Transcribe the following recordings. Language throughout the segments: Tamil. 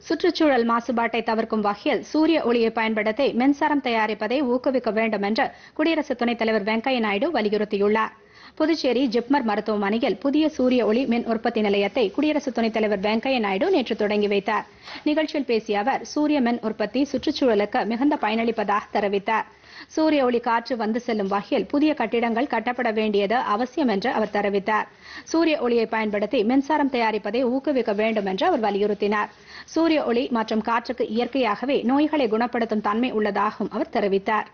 சுற்றுச்சூழல் மாசுபாட்டை தவிர்க்கும் வகையில் சூரிய ஒளியை பயன்படுத்தி மின்சாரம் தயாரிப்பதை ஊக்குவிக்க வேண்டும் என்று குடியரசு துணைத் தலைவர் வெங்கையா நாயுடு வலியுறுத்தியுள்ளார் புதுச்சேரி ஜிப்மர் மருத்துவமனையில் புதிய சூரிய ஒளி மின் உற்பத்தி நிலையத்தை குடியரசு துணைத் தலைவர் வெங்கையா நாயுடு நேற்று தொடங்கி வைத்தார் நிகழ்ச்சியில் பேசிய அவர் சூரிய மின் உற்பத்தி சுற்றுச்சூழலுக்கு மிகுந்த பயனளிப்பதாக தெரிவித்தார் சூரிய ஒளி காற்று வந்து செல்லும் வகையில் புதிய கட்டிடங்கள் கட்டப்பட வேண்டியது அவசியம் என்று அவர் தெரிவித்தார் சூரிய ஒளியை பயன்படுத்தி மின்சாரம் தயாரிப்பதை ஊக்குவிக்க வேண்டும் என்று அவர் வலியுறுத்தினார் சூரிய ஒளி மற்றும் காற்றுக்கு இயற்கையாகவே நோய்களை குணப்படுத்தும் தன்மை உள்ளதாகவும் அவர் தெரிவித்தார்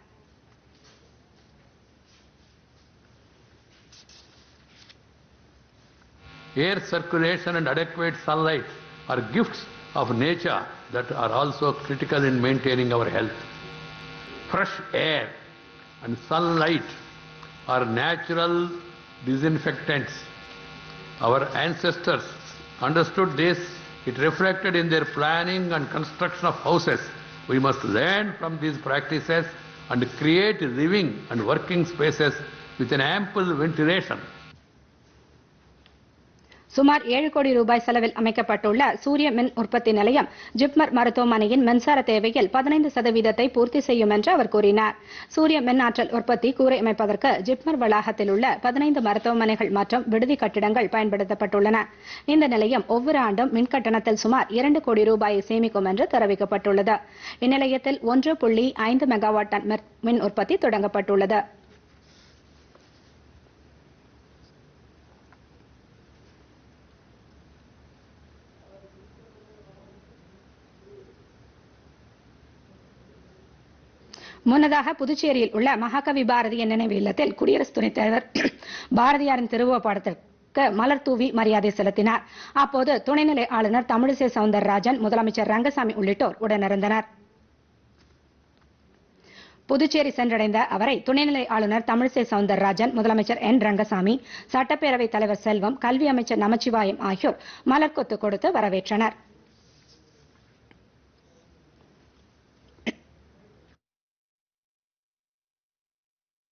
Air circulation and adequate sunlight are gifts of nature that are also critical in maintaining our health. Fresh air and sunlight are natural disinfectants. Our ancestors understood this. It reflected in their planning and construction of houses. We must learn from these practices and create living and working spaces with an ample ventilation. சுமார் ஏழு கோடி ரூபாய் செலவில் அமைக்கப்பட்டுள்ள சூரிய மின் உற்பத்தி நிலையம் ஜிப்மர் மருத்துவமனையின் மின்சார தேவையில் பதினைந்து சதவீதத்தை பூர்த்தி செய்யும் என்று அவர் கூறினார் சூரிய மின் ஆற்றல் உற்பத்தி கூரை அமைப்பதற்கு ஜிப்மர் வளாகத்தில் உள்ள பதினைந்து மருத்துவமனைகள் மற்றும் விடுதி கட்டிடங்கள் பயன்படுத்தப்பட்டுள்ளன இந்த நிலையம் ஒவ்வொரு ஆண்டும் மின் கட்டணத்தில் சுமார் இரண்டு கோடி ரூபாயை சேமிக்கும் என்று தெரிவிக்கப்பட்டுள்ளது இந்நிலையத்தில் ஒன்று புள்ளி ஐந்து மெகாவாட் டன் மின் உற்பத்தி தொடங்கப்பட்டுள்ளது முன்னதாக புதுச்சேரியில் உள்ள மகாகவி பாரதியின் நினைவு இல்லத்தில் குடியரசு துணைத் தலைவர் பாரதியாரின் திருவுருவப் படத்திற்கு மலர் தூவி மரியாதை செலுத்தினார் அப்போது துணைநிலை ஆளுநர் தமிழிசை சவுந்தரராஜன் முதலமைச்சர் ரங்கசாமி உள்ளிட்டோர் உடனிருந்தனர் புதுச்சேரி சென்றடைந்த அவரை துணைநிலை ஆளுநர் தமிழிசை சவுந்தரராஜன் முதலமைச்சர் என் ரங்கசாமி சட்டப்பேரவைத் தலைவர் செல்வம் கல்வி அமைச்சர் நமச்சிவாயம் ஆகியோர் மலர்கொத்து கொடுத்து வரவேற்றனர்